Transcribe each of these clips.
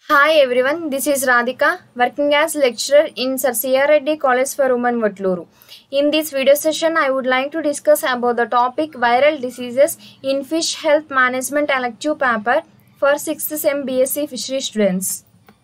Hi everyone, this is Radhika, working as lecturer in Sir C.R. Reddy College for Women Vatluru. In this video session, I would like to discuss about the topic viral diseases in fish health management elective paper for 6th SEM BSc fishery students.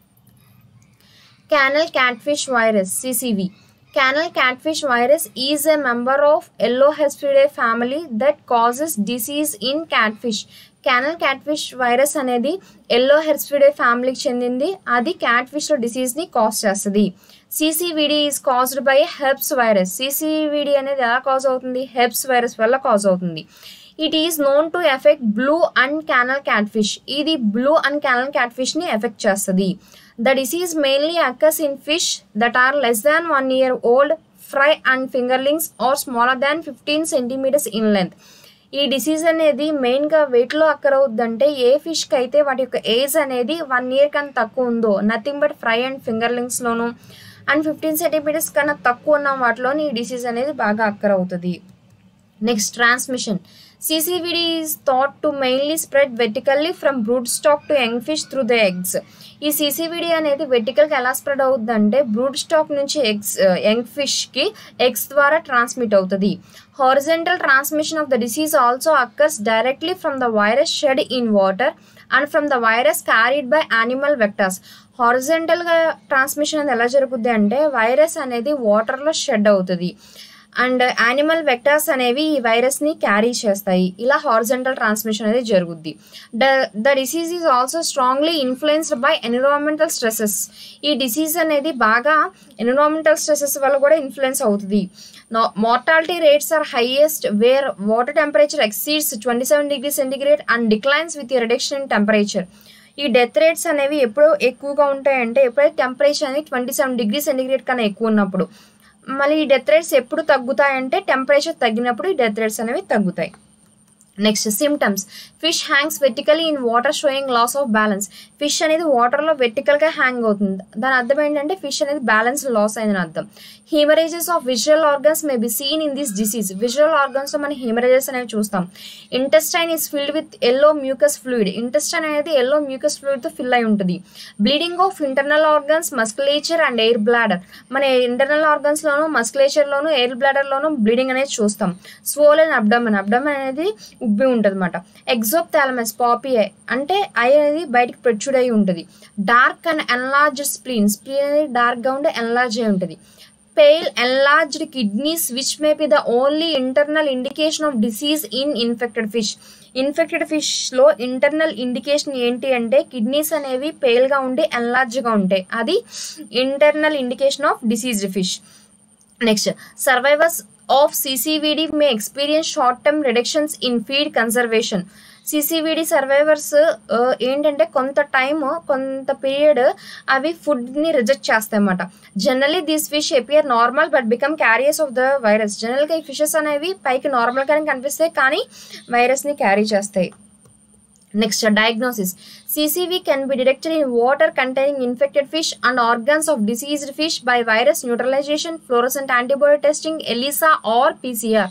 Canal catfish virus CCV. Canal catfish virus is a member of Ellohespiridae family that causes disease in catfish. Canal catfish virus అనేది ఎల్లో herpesviridae ఫ్యామిలీకి చెందింది అది క్యాట్ఫిష్లో డిసీజ్ని cause చేస్తుంది CCVD is caused by herpes virus CCVD అనేది ఎలా కాజ్ అవుతుంది హెర్బ్స్ వైరస్ వల్ల కాజ్ అవుతుంది it is known to affect blue and canal catfish ఇది బ్లూ అండ్ క్యానల్ క్యాట్ఫిష్ని ఎఫెక్ట్ చేస్తుంది the disease mainly occurs in fish that are less than one year old fry and fingerlings or smaller than fifteen centimetres in length ఈ disease అనేది మెయిన్గా వెయిట్లో అక్కరవుద్దంటే ఏ ఫిష్కి అయితే వాటి యొక్క ఏజ్ అనేది వన్ ఇయర్ కన్నా తక్కువ ఉందో నథింగ్ బట్ ఫ్రై అండ్ ఫింగర్లింగ్స్లోను అండ్ ఫిఫ్టీన్ సెంటీమీటర్స్ కన్నా తక్కువ ఉన్న వాటిలోని ఈ డిసీజ్ అనేది బాగా అక్కరవుతుంది next transmission CCVD is thought to mainly spread vertically from broodstock to young fish through the eggs. ఈ సిసివిడి అనేది వెర్టికల్గా ఎలా స్ప్రెడ్ అవుతుందంటే బ్రూడ్ స్టాక్ నుంచి ఎగ్స్ యంగ్ ఫిష్కి ఎగ్స్ ద్వారా ట్రాన్స్మిట్ అవుతుంది horizontal transmission of the disease also occurs directly from the virus shed in water and from the virus carried by animal vectors హారిజెంటల్గా transmission అనేది ఎలా జరుగుతుంది అంటే వైరస్ అనేది వాటర్లో షెడ్ అవుతుంది అండ్ యానిమల్ వెక్టర్స్ అనేవి ఈ వైరస్ని క్యారీ చేస్తాయి ఇలా హారిజెంటల్ ట్రాన్స్మిషన్ అనేది జరుగుద్ది the the disease is also strongly influenced by environmental stresses ఈ డిసీజ్ అనేది బాగా ఎన్విరాన్మెంటల్ స్ట్రెసెస్ వల్ల కూడా ఇన్ఫ్లుయెన్స్ అవుతుంది mortality rates are highest where water temperature exceeds twenty seven degree centigrade and declines with reduction in temperature ఈ death rates అనేవి ఎప్పుడు ఎక్కువగా ఉంటాయంటే ఎప్పుడైతే టెంపరేచర్ అనేది ట్వంటీ సెవెన్ డిగ్రీ సెంటిగ్రేడ్ కన్నా ఎక్కువ ఉన్నప్పుడు మళ్ళీ ఈ డెత్ రేట్స్ ఎప్పుడు తగ్గుతాయంటే టెంపరేచర్ తగ్గినప్పుడు ఈ డెత్ రేట్స్ అనేవి తగ్గుతాయి next symptoms fish hangs vertically in water showing loss of balance fish అనేది వాటర్లో వెర్టికల్గా హ్యాంగ్ అవుతుంది దాని అర్థం ఏంటంటే ఫిష్ అనేది బ్యాలెన్స్ లాస్ అయిందని అర్థం haemorrhages of visceral organs may be seen in this disease visceral ఆర్గన్స్లో మనం హీమరేజెస్ అనేవి చూస్తాం intestine is filled with yellow mucus fluid intestine అనేది ఎల్లో మ్యూకస్ ఫ్లూయిడ్తో ఫిల్ అయి ఉంటుంది bleeding of internal organs musculature and air bladder మన internal ఆర్గన్స్లోను మస్కులేచర్లోను ఎయిర్ బ్లాడర్లోను బ్లీడింగ్ అనేది చూస్తాం స్వోలెన్ అబ్డమన్ అబ్డమన్ అనేది ఉబ్బి ఉంటుంది అనమాట ఎగ్జోప్ థాలమస్ పాపీ ఐ అంటే ఐ అనేది బయటికి ప్రొచ్యూడ్ అయి ఉంటుంది dark and enlarge spleen spleen అనేది డార్క్గా ఉండి ఎన్లార్జ్ అయి ఉంటుంది pale enlarged kidneys which may be the only internal indication of disease in infected fish infected ఫిష్లో ఇంటర్నల్ ఇండికేషన్ ఏంటి అంటే కిడ్నీస్ అనేవి పేల్గా ఉండి ఎన్లార్జ్గా ఉంటాయి అది internal indication of diseased fish next survivors of CCVD may experience short term reductions in feed conversion CCVD survivors ఏంటంటే కొంత టైం కొంత పీరియడ్ అవి ఫుడ్ని రిజెక్ట్ చేస్తాయన్నమాట generally these fish appear normal but become carriers of the virus జనరల్గా ఈ fishes అనేవి పైకి నార్మల్గానే కనిపిస్తాయి కానీ వైరస్ని క్యారీ చేస్తాయి next diagnosis CCV can be detected in water containing infected fish and organs of diseased fish by virus neutralization, fluorescent antibody testing, ELISA or PCR.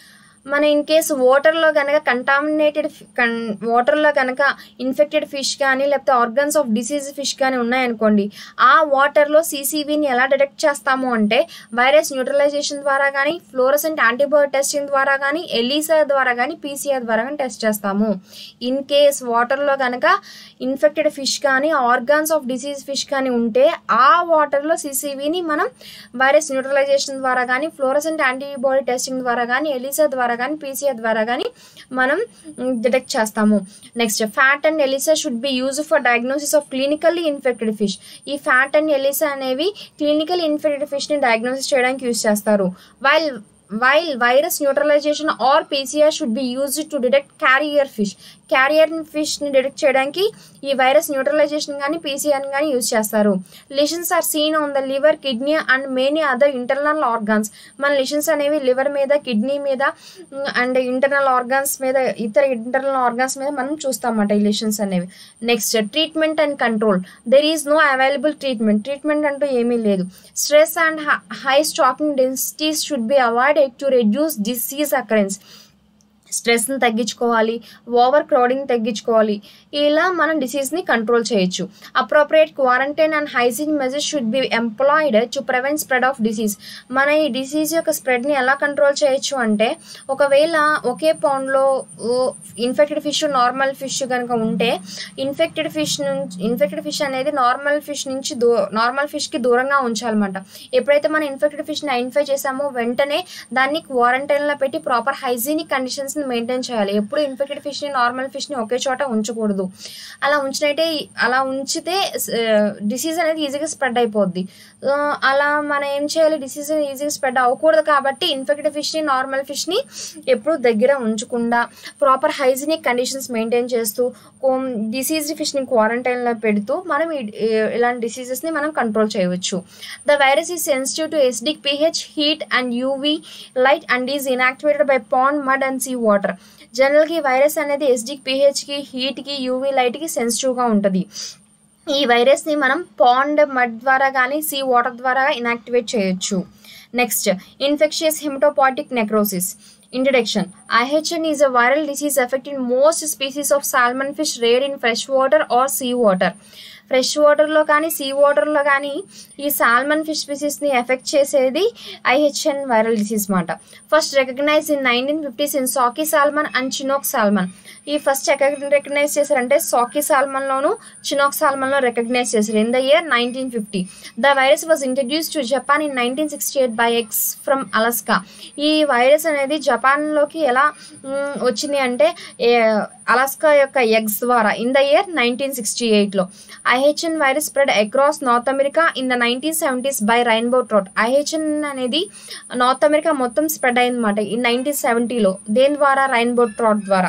మన ఇన్ కేస్ వాటర్లో కనుక కంటామినేటెడ్ కన్ వాటర్లో కనుక ఇన్ఫెక్టెడ్ ఫిష్ కానీ లేకపోతే organs of disease fish కానీ ఉన్నాయనుకోండి ఆ వాటర్లో సీసీవీని ఎలా డిటెక్ట్ చేస్తాము అంటే వైరస్ న్యూట్రలైజేషన్ ద్వారా కానీ ఫ్లోరసెంట్ యాంటీబాడీ టెస్టింగ్ ద్వారా కానీ ఎలీసా ద్వారా కానీ పీసీఆర్ ద్వారా కానీ టెస్ట్ చేస్తాము ఇన్ కేస్ వాటర్లో కనుక ఇన్ఫెక్టెడ్ ఫిష్ కానీ ఆర్గాన్స్ ఆఫ్ డిసీజ్ ఫిష్ కానీ ఉంటే ఆ వాటర్లో సీసీవీని మనం వైరస్ న్యూట్రలైజేషన్ ద్వారా కానీ ఫ్లోరసెంట్ యాంటీబాడీ టెస్టింగ్ ద్వారా కానీ ఎలీసా ద్వారా కానీ పీసీఆర్ ద్వారా కానీ మనం డిటెక్ట్ చేస్తాము next FAT and ELISA should be use for diagnosis of clinically infected fish ఈ ఫ్యాట్ అండ్ ఎలిసా అనేవి క్లినికల్ ఇన్ఫెక్టెడ్ ఫిష్ని డయాగ్నోసిస్ చేయడానికి యూజ్ చేస్తారు while while virus neutralization or PCR should be use to detect carrier fish carrier ఫిష్ని detect చేయడానికి ఈ virus neutralization కానీ పీసీఆర్ని కానీ యూజ్ చేస్తారు lesions are seen on the liver kidney and many other internal organs మన lesions అనేవి liver మీద కిడ్నీ మీద అండ్ ఇంటర్నల్ ఆర్గాన్స్ మీద ఇతర ఇంటర్నల్ ఆర్గాన్స్ మీద మనం చూస్తామన్నమాట ఈ లిషన్స్ అనేవి next treatment and control there is no available treatment treatment అంటూ ఏమీ లేదు stress and high stocking densities should be avoided to reduce disease occurrence స్ట్రెస్ని తగ్గించుకోవాలి ఓవర్ క్రౌడింగ్ తగ్గించుకోవాలి ఇలా మనం డిసీజ్ని కంట్రోల్ చేయొచ్చు appropriate quarantine and hygiene measures should be employed to prevent spread of disease మన ఈ డిసీజ్ యొక్క స్ప్రెడ్ని ఎలా కంట్రోల్ చేయొచ్చు అంటే ఒకవేళ ఒకే పౌండ్లో ఇన్ఫెక్టెడ్ ఫిష్ నార్మల్ ఫిష్ కనుక ఉంటే ఇన్ఫెక్టెడ్ ఫిష్ నుంచి ఇన్ఫెక్టెడ్ ఫిష్ అనేది నార్మల్ ఫిష్ నుంచి దూ నార్మల్ ఫిష్కి దూరంగా ఉంచాలన్నమాట ఎప్పుడైతే మనం ఇన్ఫెక్టెడ్ ఫిష్ని ఐడెంటిఫై చేసామో వెంటనే దాన్ని క్వారంటైన్లో పెట్టి ప్రాపర్ హైజీనిక్ కండిషన్స్ని మెయింటైన్ చేయాలి ఎప్పుడు ఇన్ఫెక్టెడ్ ఫిష్ని నార్మల్ ఫిష్ని ఒకే చోట ఉంచకూడదు అలా ఉంచినట్టే అలా ఉంచితే డిసీజ్ అనేది ఈజీగా స్ప్రెడ్ అయిపోద్ది ఆ, అలా మనం ఏం చేయాలి డిసీజ్ ఈజీగా స్ప్రెడ్ అవ్వకూడదు కాబట్టి ఇన్ఫెక్టెడ్ ఫిష్ని నార్మల్ ఫిష్ని ఎప్పుడు దగ్గర ఉంచకుండా ప్రాపర్ హైజీనిక్ కండిషన్స్ మెయింటైన్ చేస్తూ డిసీజ్ ఫిష్ని క్వారంటైన్లో పెడుతూ మనం ఈ- ఈ- ఇలాంటి డిసీజెస్ని మనం కంట్రోల్ చేయవచ్చు the virus is sensitive to acidic pH heat and UV light and is inactivated by pond mud and sea water జనరల్గా ఈ వైరస్ అనేది ఎసిడిక్ పిహెచ్కి హీట్కి యూవీ లైట్కి సెన్సిటివ్గా ఉంటుంది ఈ వైరస్ని మనం పాండ్ మడ్ ద్వారా కానీ సీ వాటర్ ద్వారా ఇనాక్టివేట్ చేయొచ్చు next infectious haematopoietic necrosis introduction IHN is a viral disease affecting most species of salmon fish reared in fresh water or sea water. Fresh వాటర్లో కానీ సీ వాటర్లో కానీ ఈ సాల్మన్ ఫిష్ స్పీసీస్ని ఎఫెక్ట్ చేసేది IHN viral disease మాట first recognise in nineteen fifties in sockeye salmon and chinook salmon ఈ first ఎక్కడ రికగ్నైజ్ చేశారంటే సాకీ సాల్మన్లోను చినోక్ సాల్మన్లో రికగ్నైజ్ చేశారు in the year nineteen fifty the virus was introduce to Japan in nineteen sixty eight by eggs from Alaska ఈ వైరస్ అనేది జపాన్లోకి ఎలా మ్, వచ్చింది అంటే ఏ- అలాస్కా యొక్క ఎగ్స్ ద్వారా in the year nineteen sixty ఎయిట్లో IHN virus spread across North America in the nineteen seventies by rainbow trout IHN అనేది నార్త్ అమెరికా మొత్తం స్ప్రెడ్ అయిందన్నమాట ఈ నైన్టీన్ సెవెంటీలో దేని ద్వారా రైన్బో ట్రాట్ ద్వారా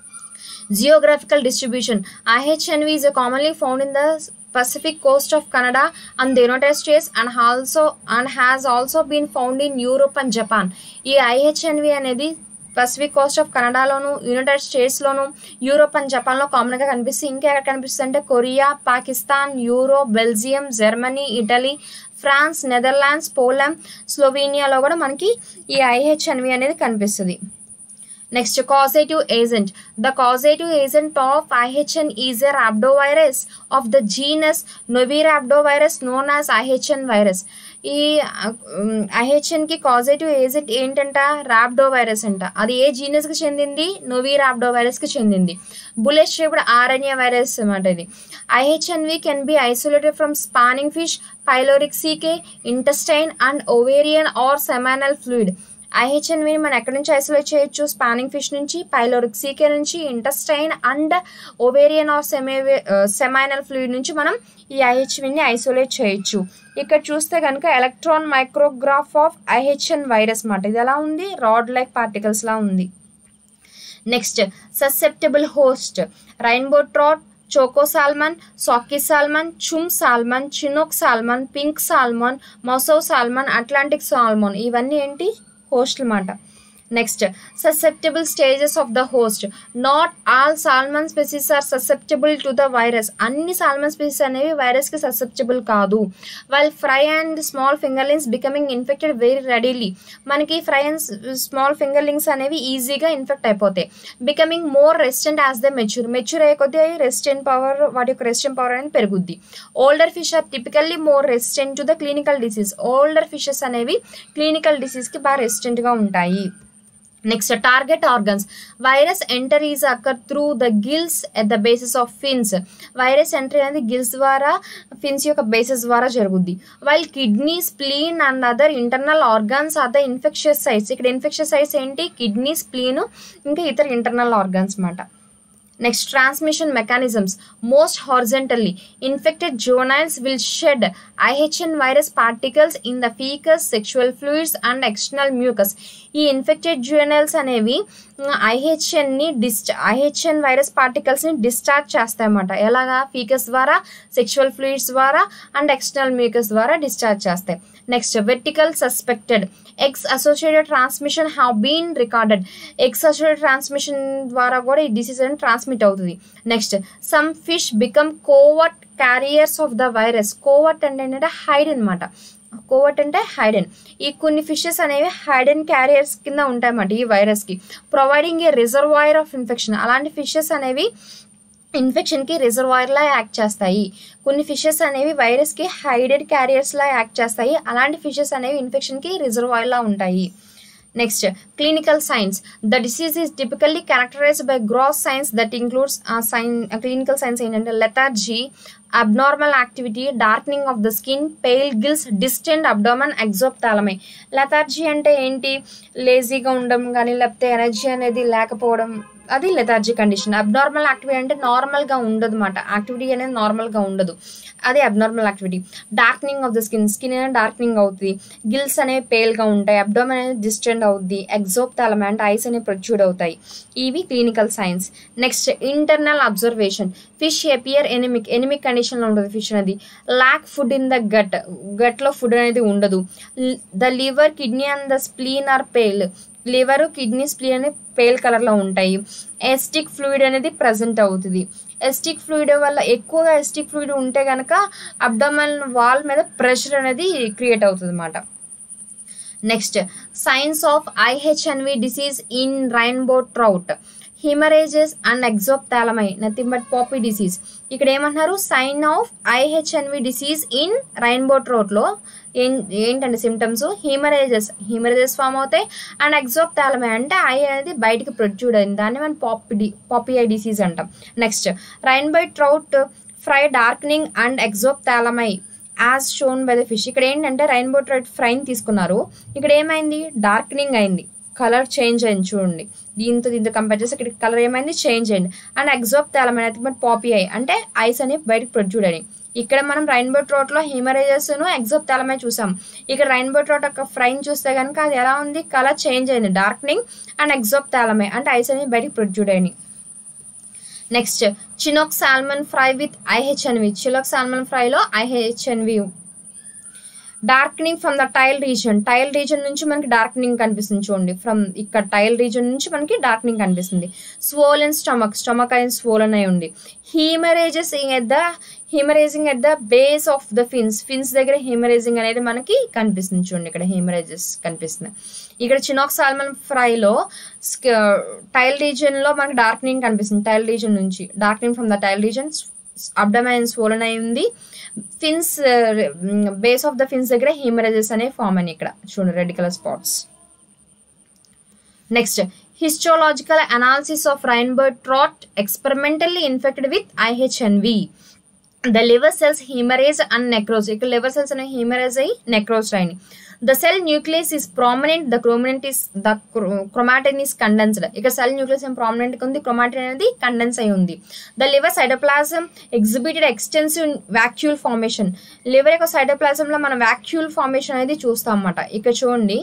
Geographical distribution IHNV is commonly found in the Pacific coast of Canada and the United States and also and has also been found in Europe and Japan. ఈ IHNV అనేది Pacific coast of కెనడాలోను United స్టేట్స్లోను Europe and జపాన్లో కామన్గా కనిపిస్తుంది ఇంకా ఎక్కడ కనిపిస్తుంది అంటే Korea Pakistan Europe Belgium Germany Italy France Netherlands Poland స్లోవేనియాలో కూడా మనకి ఈ ఐహెచ్ఎన్వి అనేది కనిపిస్తుంది Next, causative agent. The causative agent of IHN is a rhabdovirus of the genus Novirhabdovirus known as IHN virus. ఈ ఐహెచ్ఎన్కి కాజేటివ్ ఏజెంట్ ఏంటంట రాబ్డో వైరస్ అంట అది ఏ జీనస్కి చెందింది నోవీ రాబ్డో వైరస్కి చెందింది బుల్లెట్ షేప్డ్ ఆర్ఎన్ఏ వైరస్ అన్నమాట ఇది IHNV can be isolated from spawning fish pyloric caeca intestine and ovarian or seminal fluid ఐహెచ్ఎన్విని మనం ఎక్కడి నుంచి ఐసోలేట్ చేయొచ్చు స్పానింగ్ ఫిష్ నుంచి పైలోరిక్ సీకే నుంచి ఇంటెస్టైన్ అండ్ ఓవేరియన్ ఆర్ సెమే సెమైనల్ ఫ్లూయిడ్ నుంచి మనం ఈ ఐహెచ్విని ఐసోలేట్ చేయొచ్చు ఇక్కడ చూస్తే కనుక electron micrograph of IHN virus మాట ఇది ఎలా ఉంది రాడ్ లైక్ పార్టికల్స్ లా ఉంది next susceptible host rainbow trout coho salmon sockeye salmon చుమ్ salmon chinook salmon pink salmon masou salmon Atlantic salmon ఇవన్నీ ఏంటి హోస్ట్లు మాట next susceptible stages of the host not all salmon species are susceptible to the virus అన్ని salmon species అనేవి వైరస్కి susceptible కాదు while fry and small fingerlings becoming infected very readily మనకి fry and small fingerlings అనేవి ఈజీగా infect అయిపోతాయి becoming more resistant as the mature mature అయ్యే కొద్దీ రెసిస్టెంట్ పవర్ వాటి యొక్క రెసిస్టెంట్ పవర్ అనేది పెరుగుద్ది older fish are typically more resistant to the clinical disease older fishes అనేవి క్లినికల్ డిసీజ్కి బాగా రెసిస్టెంట్గా ఉంటాయి next target organs virus enter is occur through the gills at the basis of fins virus entry అనేది gills ద్వారా fins యొక్క basis ద్వారా జరుగుద్ది while kidney spleen and other internal organs are the infectious sites ఇక్కడ infectious sites ఏంటి kidney spleen ఇంకా ఇతర internal organs మాట next transmission mechanisms most horizontally infected juveniles will shed IHN virus particles in the faeces sexual fluids and external mucus ఈ infected juveniles అనేవి ఐహెచ్ఎన్ని డిస్చ IHN virus పార్టికల్స్ని డిశ్చార్జ్ చేస్తాయన్నమాట ఎలాగా ఫీకస్ ద్వారా సెక్షువల్ ఫ్లూయిడ్స్ ద్వారా అండ్ ఎక్స్టర్నల్ మ్యూకస్ ద్వారా డిశ్చార్జ్ చేస్తాయి next vertical suspected eggs associated transmission have been recorded eggs associated transmission ద్వారా కూడా ఈ డిసీజ్ అనేది ట్రాన్స్మిట్ అవుతుంది next some fish become covert carriers of the virus కోవట్ అంటే ఏంటంటే హైడ్ అనమాట కోవర్ట్ అంటే హైడెన్ ఈ కొన్ని ఫిషెస్ అనేవి హైడెన్ క్యారియర్స్ కింద ఉంటాయన్నమాట ఈ వైరస్కి providing a reservoir of infection అలాంటి ఫిషెస్ అనేవి ఇన్ఫెక్షన్కి రిజర్వాయర్లా యాక్ట్ చేస్తాయి కొన్ని ఫిషెస్ అనేవి వైరస్కి హైడెడ్ క్యారియర్స్లా యాక్ట్ చేస్తాయి అలాంటి ఫిషెస్ అనేవి ఇన్ఫెక్షన్కి రిజర్వాయర్లా ఉంటాయి next clinical signs the disease is typically characterised by gross signs that includes sign clinical signs ఏంటంటే lethargy abnormal activity darkening of the skin pale gills distended abdomen exophthalmia lethargy అంటే ఏంటి లేజీగా ఉండడం కానీ లేకపోతే ఎనర్జీ అనేది లేకపోవడం అది లెథార్జీ కండిషన్ అబ్నార్మల్ యాక్టివిటీ అంటే నార్మల్గా ఉండదు అనమాట యాక్టివిటీ అనేది నార్మల్గా ఉండదు అది abnormal activity darkening of the skin skin అనేది డార్క్నింగ్ అవుతుంది గిల్స్ అనేవి పేల్గా ఉంటాయి అబ్డోమన్ అనేది డిస్టెంట్ అవుద్ది ఎగ్జోప్తాలమై అంటే ఐస్ అనేవి ప్రొచ్యూడ్ అవుతాయి ఇవి clinical signs next internal observation fish appear anaemic anaemic కండిషన్లో ఉంటుంది ఫిష్ అనేది lack food in the gut గట్లో ఫుడ్ అనేది ఉండదు the liver kidney and the spleen are pale liver kidney spleen అనేది పేల్ కలర్లో ఉంటాయి ఎస్టిక్ ఫ్లూయిడ్ అనేది ప్రజెంట్ అవుతుంది ఎస్టిక్ ఫ్లూయిడ్ వల్ల ఎక్కువగా ఎస్టిక్ ఫ్లూయిడ్ ఉంటే కనుక అబ్డమన్ వాల్ మీద ప్రెషర్ అనేది క్రియేట్ అవుతుంది అన్నమాట next signs of IHNV disease in rainbow trout haemorrhages and exophthalmia nothing but poppy disease ఇక్కడ ఏమంటున్నారు sign of IHNV disease in rainbow ట్రోట్లో ఏం ఏంటంటే సిమ్టమ్స్ హిమరేజెస్ హిమరేజెస్ ఫామ్ అవుతాయి అండ్ ఎగ్జోప్తాలమై అంటే ఐ అనేది బయటికి ప్రొడ్యూడ్ అయింది దాన్ని మనం పాపి పాపీ ఐ డిసీజ్ అంటాం next rainbow trout fry darkening and exophthalmia as shown by the fish ఇక్కడ ఏంటంటే రైన్బో ట్రౌట్ ఫ్రైని తీసుకున్నారు ఇక్కడ ఏమైంది డార్క్నింగ్ అయింది కలర్ చేంజ్ అయింది చూడండి దీంతో దీంతో కంపేర్ చేసి ఇక్కడ కలర్ ఏమైంది చేంజ్ అయింది అండ్ ఎగ్జాప్ తేలమైన బట్ పాపీ అయ్యి అంటే ఐస్ అనేవి బయటకు ప్రొడ్యూడ్ అయినాయి ఇక్కడ మనం రైన్బో ట్రోట్లో హిమరేజెస్ను ఎగ్జాప్ తేలమే చూసాం ఇక్కడ రైన్బో ట్రోట్ యొక్క ఫ్రైన్ చూస్తే కనుక అది ఎలా ఉంది కలర్ చేంజ్ అయింది డార్క్నింగ్ అండ్ ఎగ్జాప్ తేలమే అంటే ఐస్ అనేవి బయటకు ప్రొడ్యూడ్ అయినాయి next Chinook salmon fry with IHNV Chinook salmon ఫ్రైలో IHNV darkening from the tail region tail region నుంచి మనకి డార్క్నింగ్ కనిపిస్తుంది చూడండి ఫ్రమ్ ఇక్కడ టైల్ రీజన్ నుంచి మనకి డార్క్నింగ్ కనిపిస్తుంది స్వోలెన్ స్టమక్ స్టమక్ అనేది స్వోలన్ అయి ఉంది haemorrhages at the haemorrhaging at the base of the fins fins దగ్గర హీమరేజింగ్ అనేది మనకి కనిపిస్తుంది చూడండి ఇక్కడ హీమరేజెస్ కనిపిస్తుంది ఇక్కడ చినాక్ సాల్మన్ ఫ్రైలో టైల్ రీజన్లో మనకి డార్క్నింగ్ కనిపిస్తుంది టైల్ రీజన్ నుంచి darkening from the tail region abdomen swollen అయి ఉంది fins base of the fins దగ్గర హీమరేజెస్ అనేవి ఫామ్ అని ఇక్కడ చూడండి red colour spots next histological analysis of rainbow trout experimentally infected with IHNV the liver cells haemorrhage and necrose ఇక్కడ liver cells అనేవి haemorrhage అయ్యి నెక్రోజ్ అయినాయి the cell nucleus is prominent the క్రోమినెంట్ is the chromatin is condensed ఇక్కడ cell nucleus ఏం prominent ఉంది chromatin అనేది condense అయి ఉంది the liver cytoplasm exhibited extensive vacuole formation liver యొక్క సైటోప్లాజంలో మనం వ్యాక్యూల్ ఫార్మేషన్ అనేది చూస్తాం అన్నమాట ఇక్కడ చూడండి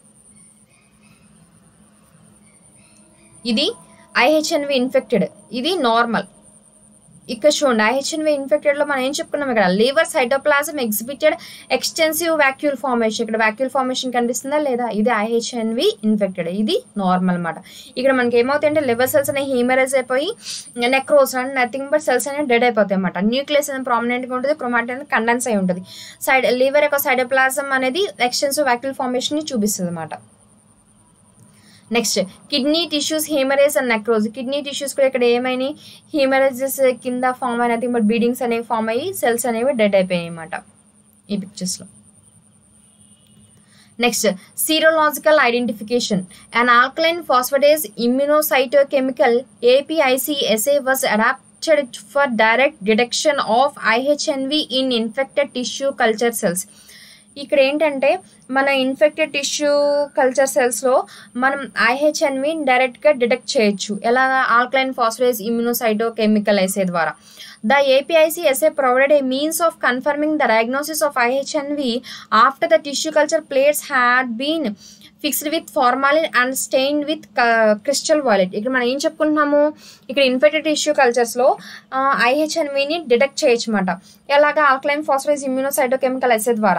ఇది ఐహెచ్ఎన్వి ఇన్ఫెక్టెడ్ ఇది నార్మల్ ఇక్కడ చూడండి ఐహెచ్ఎన్వి ఇన్ఫెక్టెడ్లో మనం ఏం చెప్పుకున్నాం ఇక్కడ liver cytoplasm exhibited extensive vacuole formation ఇక్కడ వ్యాక్యూల్ ఫార్మేషన్ కనిపిస్తుందా లేదా ఇది ఐహెచ్ఎన్వి ఇన్ఫెక్టెడ్ ఇది నార్మల్ అనమాట ఇక్కడ మనకి ఏమవుతాయంటే లివర్ సెల్స్ అనేవి హీమరైజ్ అయిపోయి necrose and nothing but cells అనేవి డెడ్ అయిపోతాయి అనమాట న్యూక్లియస్ అనేది ప్రామినెంట్గా ఉంటుంది క్రొమాటిన్ అనేది కండెన్స్ అయి ఉంటుంది సైడ్ లివర్ యొక్క సైటోప్లాజం అనేది ఎక్స్టెన్సివ్ వ్యాక్యూల్ ఫార్మేషన్ని చూపిస్తుంది అనమాట next kidney tissues haemorrhage and necrose kidney tissues కూడా ఇక్కడ ఏమైనాయి హీమరేజెస్ కింద ఫామ్ అయినది బట్ బీడింగ్స్ అనేవి ఫామ్ అయ్యి సెల్స్ అనేవి డెడ్ అయిపోయాయి అనమాట ఈ పిక్చర్స్లో next serological identification and alkaline phosphatase immunocytochemical APIC assay was adapted for direct detection of IHNV in infected tissue culture cells ఇక్కడ ఏంటంటే మన ఇన్ఫెక్టెడ్ టిష్యూ కల్చర్ సెల్స్లో మనం ఐహెచ్ఎన్వి డైరెక్ట్గా డిటెక్ట్ చేయొచ్చు ఎలా alkaline phosphatase immunocytochemical assay ద్వారా the APIC assay provided a means of confirming the diagnosis of IHNV after the tissue culture plates had been fixed with formalin and stain with crystal violet ఇక్కడ మనం ఏం చెప్పుకుంటున్నాము ఇక్కడ infected tissue కల్చర్స్లో ఐహెచ్ఎన్విని detect చేయొచ్చు అనమాట ఎలాగా ఆల్కలైన్ ఫాస్ఫరైజ్ ఇమ్యూనోసైటోకెమికల్ ఎస్ఏ ద్వారా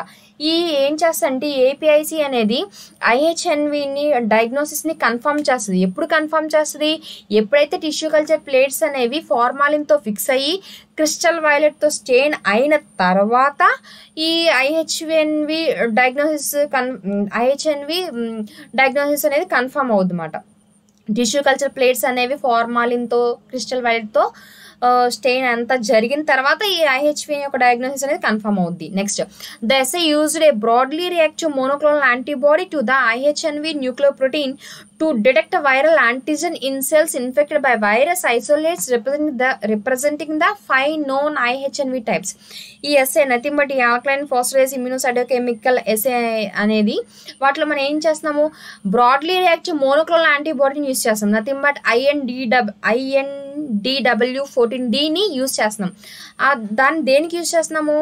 ఈ ఏం చేస్తుందంటే ఏపీఐసి అనేది ఐహెచ్ఎన్విని డయాగ్నోసిస్ని కన్ఫర్మ్ చేస్తుంది ఎప్పుడు కన్ఫర్మ్ చేస్తుంది ఎప్పుడైతే టిష్యూ కల్చర్ ప్లేట్స్ అనేవి ఫార్మాలిన్తో ఫిక్స్ అయ్యి క్రిస్టల్ వైలెట్తో స్టెయిన్ అయిన తర్వాత ఈ ఐహెచ్ఎన్వి డయాగ్నోసిస్ కన్ ఐహెచ్ఎన్వి డయాగ్నోసిస్ అనేది కన్ఫర్మ్ అవుతుంది అన్నమాట టిష్యూ కల్చర్ ప్లేట్స్ అనేవి ఫార్మాలిన్తో క్రిస్టల్ వైలెట్తో స్టెయిన్ అంతా జరిగిన తర్వాత ఈ ఐహెచ్వి యొక్క డయాగ్నోసిస్ అనేది కన్ఫర్మ్ అవుద్ది next the assay used a broadly reactive monoclonal antibody to the IHNV nuclear protein to detect viral antigen in cells infected by virus isolates representing the representing the five known IHNV types ఈ assay nothing but ఈ alkaline phosphatase immunocytochemical assay అనేది వాటిలో మనం ఏం చేస్తున్నాము broadly reactive monoclonal యాంటీబాడీని use చేస్తాం nothing but IN డిడబ్ ఐఎన్ డిడబ్ల్యూ ఫోర్టీన్ డిని యూస్ చేస్తున్నాం దాన్ని దేనికి యూస్ చేస్తున్నాము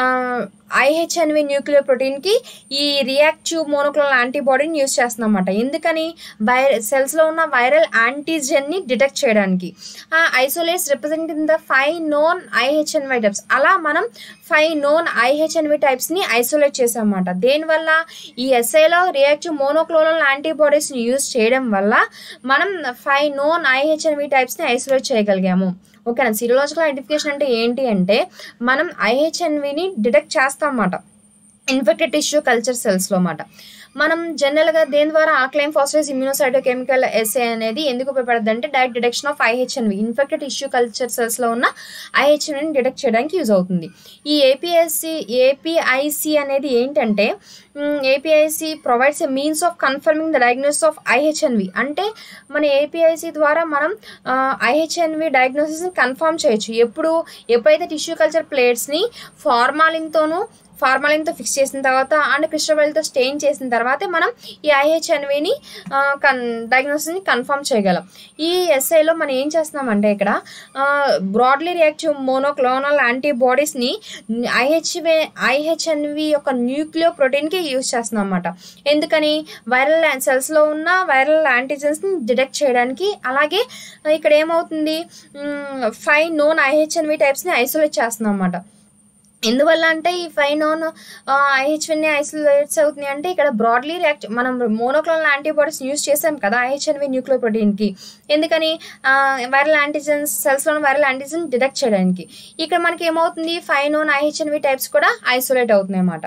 ఐహెచ్ఎన్వి న్యూక్లియర్ ప్రోటీన్కి ఈ రియాక్టివ్ మోనోక్లోనల్ యాంటీబాడీని యూస్ చేస్తున్నాం అన్నమాట ఎందుకని వైర సెల్స్లో ఉన్న వైరల్ యాంటీజెన్ని డిటెక్ట్ చేయడానికి isolates representing the five known IHNV types అలా మనం ఫైవ్ నోన్ ఐహెచ్ఎన్వి టైప్స్ని ఐసోలేట్ చేసామన్నమాట దేనివల్ల ఈ ఎస్ఐలో రియాక్టివ్ మోనోక్లోనల్ యాంటీబాడీస్ని యూస్ చేయడం వల్ల మనం ఫైవ్ నోన్ ఐహెచ్ఎన్వి టైప్స్ని ఐసోలేట్ చేయగలిగాము ఓకేనా సిరోలాజికల్ ఐడెంటిఫికేషన్ అంటే ఏంటి అంటే మనం ఐహెచ్ఎన్విని డిటెక్ట్ చేస్తాం అన్నమాట ఇన్ఫెక్టెడ్ టిష్యూ కల్చర్ సెల్స్లో అన్నమాట మనం జనరల్గా దేని ద్వారా ఆక్లైన్ ఫాస్ఫేస్ ఇమ్యూనోసైటోకెమికల్ ఎస్ఏ అనేది ఎందుకు ఉపయోగపడుతుంది అంటే direct detection of IHNV infected tissue culture సెల్స్లో ఉన్న ఐహెచ్ఎన్విని డిటెక్ట్ చేయడానికి యూజ్ అవుతుంది ఈ ఏపీఎస్సి ఏపీఐసి అనేది ఏంటంటే APIC provides a means of confirming the diagnosis of IHNV అంటే మన ఏపీఐసి ద్వారా మనం ఐహెచ్ఎన్వి డయాగ్నోసిస్ని కన్ఫర్మ్ చేయొచ్చు ఎప్పుడు ఎప్పుడైతే టిష్యూ కల్చర్ ప్లేట్స్ని ఫార్మాలిన్తోనూ ఫార్మాలిన్తో ఫిక్స్ చేసిన తర్వాత అండ్ క్రిస్టబెల్తో స్టెయిన్ చేసిన తర్వాతే మనం ఈ ఐహెచ్ఎన్విని కన్ డయాగ్నోసిస్ని కన్ఫర్మ్ చేయగలం ఈ ఎస్ఐలో మనం ఏం చేస్తున్నామంటే ఇక్కడ బ్రాడ్లీ రియాక్టివ్ మోనోక్లోనల్ యాంటీబాడీస్ని ఐహెచ్వి ఐహెచ్ఎన్వి యొక్క న్యూక్లియో ప్రోటీన్కి యూజ్ చేస్తున్నాం అన్నమాట ఎందుకని వైరల్ సెల్స్లో ఉన్న వైరల్ యాంటీజెన్స్ని డిటెక్ట్ చేయడానికి అలాగే ఇక్కడ ఏమవుతుంది ఫైవ్ నోన్ ఐహెచ్ఎన్వి టైప్స్ని ఐసోలేట్ చేస్తున్నాం అన్నమాట ఎందువల్ల అంటే ఈ ఫైవ్ నోన్ ఐహెచ్ఎన్వి ఐసోలేట్స్ అవుతున్నాయి అంటే ఇక్కడ బ్రాడ్లీ రియాక్ట్ మనం మోనోక్లోనల్ యాంటీబాడీస్ యూస్ చేసాం కదా ఐహెచ్ఎన్వి న్యూక్లియర్ ప్రోటీన్కి ఎందుకని వైరల్ యాంటీజెన్స్ సెల్స్లోని వైరల్ యాంటీజెన్ డిటెక్ట్ చేయడానికి ఇక్కడ మనకి ఏమవుతుంది ఫైవ్ నోన్ ఐహెచ్ఎన్వి టైప్స్ కూడా ఐసోలేట్ అవుతున్నాయి అన్నమాట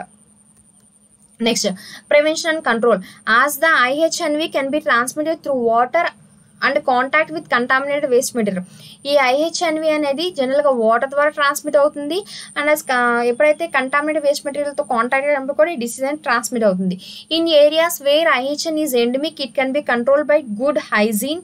next prevention and control as the IHNV can be transmitted through water and contact with contaminated waste material ఈ ఐహెచ్ఎన్వి అనేది జనరల్గా వాటర్ ద్వారా ట్రాన్స్మిట్ అవుతుంది అండ్ అస్ ఎప్పుడైతే కంటామినేటెడ్ వేస్ట్ మెటీరియల్తో కాంటాక్ట్ అయినప్పుడు కూడా ఈ డిసీజ్ అనేది ట్రాన్స్మిట్ అవుతుంది in areas where IHN is endemic it can be control by good hygiene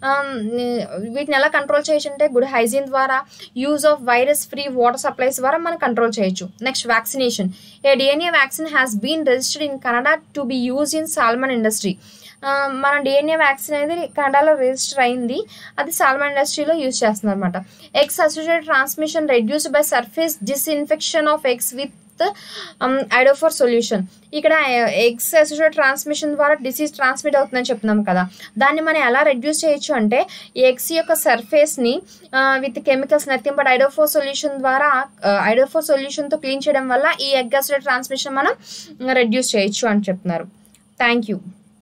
వీటిని ఎలా కంట్రోల్ చేయొచ్చు అంటే గుడ్ హైజీన్ ద్వారా use of virus free water supplies ద్వారా మనం కంట్రోల్ చేయొచ్చు next vaccination a DNA vaccine has been registered in Canada to be use in salmon industry మన DNA vaccine అనేది కెనడాలో రిజిస్టర్ అయింది అది సాల్మన్ ఇండస్ట్రీలో యూజ్ చేస్తున్నారు అనమాట eggs associated transmission reduce by surface disinfection of eggs with iodophor solution ఇక్కడ eggs associated transmission ద్వారా డిసీజ్ ట్రాన్స్మిట్ అవుతుందని చెప్తున్నాం కదా దాన్ని మనం ఎలా రెడ్యూస్ చేయొచ్చు అంటే ఎగ్స్ యొక్క సర్ఫేస్ని with chemicals nothing but iodophor solution ద్వారా ఐడోఫోర్ సొల్యూషన్తో క్లీన్ చేయడం వల్ల ఈ ఎగ్ అసోసియేటెడ్ ట్రాన్స్మిషన్ మనం రెడ్యూస్ చేయొచ్చు అని చెప్తున్నారు థ్యాంక్ యూ